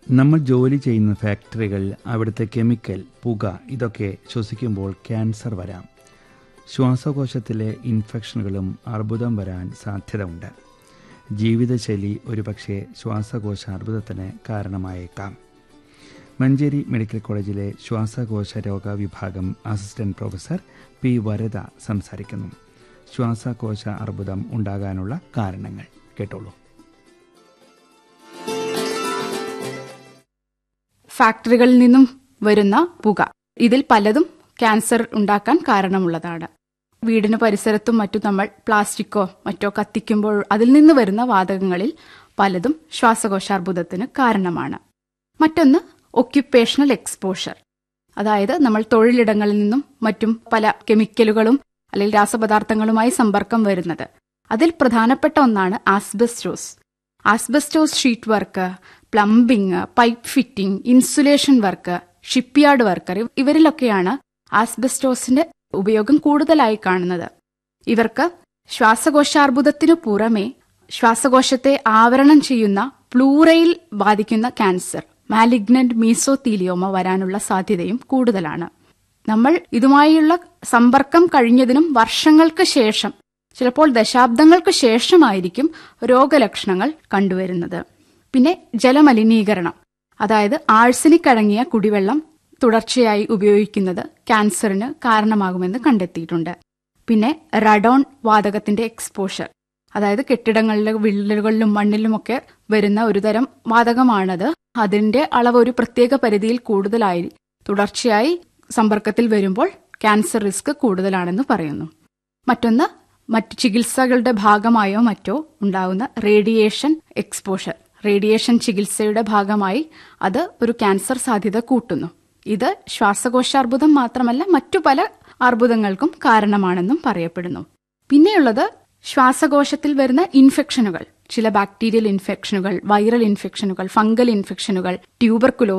നമ്മൾ ജോലി ചെയ്യുന്ന ഫാക്ടറികൾ അവിടുത്തെ കെമിക്കൽ പുക ഇതൊക്കെ ശ്വസിക്കുമ്പോൾ ക്യാൻസർ വരാം ശ്വാസകോശത്തിലെ ഇൻഫെക്ഷനുകളും അർബുദം വരാൻ സാധ്യത ഉണ്ട് ജീവിതശൈലി ഒരുപക്ഷെ ശ്വാസകോശ അർബുദത്തിന് കാരണമായേക്കാം മഞ്ചേരി മെഡിക്കൽ കോളേജിലെ ശ്വാസകോശ രോഗ വിഭാഗം അസിസ്റ്റന്റ് പ്രൊഫസർ പി വരദ സംസാരിക്കുന്നു ശ്വാസകോശ അർബുദം ഉണ്ടാകാനുള്ള കാരണങ്ങൾ കേട്ടോളൂ ഫാക്ടറികളിൽ നിന്നും വരുന്ന പുക ഇതിൽ പലതും ക്യാൻസർ ഉണ്ടാക്കാൻ കാരണമുള്ളതാണ് വീടിന് പരിസരത്തും മറ്റും നമ്മൾ പ്ലാസ്റ്റിക്കോ മറ്റോ കത്തിക്കുമ്പോൾ അതിൽ നിന്ന് വരുന്ന വാതകങ്ങളിൽ പലതും ശ്വാസകോശാർബുദത്തിന് കാരണമാണ് മറ്റൊന്ന് ഒക്യുപ്പേഷണൽ എക്സ്പോഷർ അതായത് നമ്മൾ തൊഴിലിടങ്ങളിൽ നിന്നും മറ്റും പല കെമിക്കലുകളും അല്ലെങ്കിൽ രാസപദാർത്ഥങ്ങളുമായി സമ്പർക്കം വരുന്നത് അതിൽ പ്രധാനപ്പെട്ട ഒന്നാണ് asbestos asbestos sheet work plumbing pipe fitting insulation work shipyard worker ഇവരിലൊക്കെയാണ് ആസ്ബസ്റ്റോസിന്റെ ഉപയോഗം കൂടുതലായി കാണുന്നത് ഇവർക്ക് ശ്വാസകോശാർബുദത്തിനു പുറമെ ശ്വാസകോശത്തെ ആവരണം ചെയ്യുന്ന പ്ലൂറയിൽ ബാധിക്കുന്ന ക്യാൻസർ മാലിഗ്നന്റ് മീസോത്തീലിയോമ വരാനുള്ള സാധ്യതയും കൂടുതലാണ് നമ്മൾ ഇതുമായുള്ള സമ്പർക്കം കഴിഞ്ഞതിനും വർഷങ്ങൾക്ക് ശേഷം ചിലപ്പോൾ ദശാബ്ദങ്ങൾക്ക് ശേഷമായിരിക്കും രോഗലക്ഷണങ്ങൾ കണ്ടുവരുന്നത് പിന്നെ ജലമലിനീകരണം അതായത് ആഴ്സനിക് അടങ്ങിയ കുടിവെള്ളം തുടർച്ചയായി ഉപയോഗിക്കുന്നത് ക്യാൻസറിന് കാരണമാകുമെന്ന് കണ്ടെത്തിയിട്ടുണ്ട് പിന്നെ റഡോൺ വാതകത്തിന്റെ എക്സ്പോഷർ അതായത് കെട്ടിടങ്ങളിലെ വിള്ളലുകളിലും മണ്ണിലുമൊക്കെ വരുന്ന ഒരുതരം വാതകമാണത് അതിന്റെ അളവ് ഒരു പ്രത്യേക പരിധിയിൽ കൂടുതലായി തുടർച്ചയായി സമ്പർക്കത്തിൽ വരുമ്പോൾ ക്യാൻസർ റിസ്ക് കൂടുതലാണെന്ന് പറയുന്നു മറ്റൊന്ന് മറ്റു ചികിത്സകളുടെ ഭാഗമായോ മറ്റോ ഉണ്ടാകുന്ന റേഡിയേഷൻ എക്സ്പോഷർ റേഡിയേഷൻ ചികിത്സയുടെ ഭാഗമായി അത് ഒരു ക്യാൻസർ സാധ്യത കൂട്ടുന്നു ഇത് ശ്വാസകോശാർബുദം മാത്രമല്ല മറ്റു പല അർബുദങ്ങൾക്കും കാരണമാണെന്നും പറയപ്പെടുന്നു പിന്നെയുള്ളത് ശ്വാസകോശത്തിൽ വരുന്ന ഇൻഫെക്ഷനുകൾ ചില ബാക്ടീരിയൽ ഇൻഫെക്ഷനുകൾ വൈറൽ ഇൻഫെക്ഷനുകൾ ഫംഗൽ ഇൻഫെക്ഷനുകൾ ട്യൂബർക്കുലോ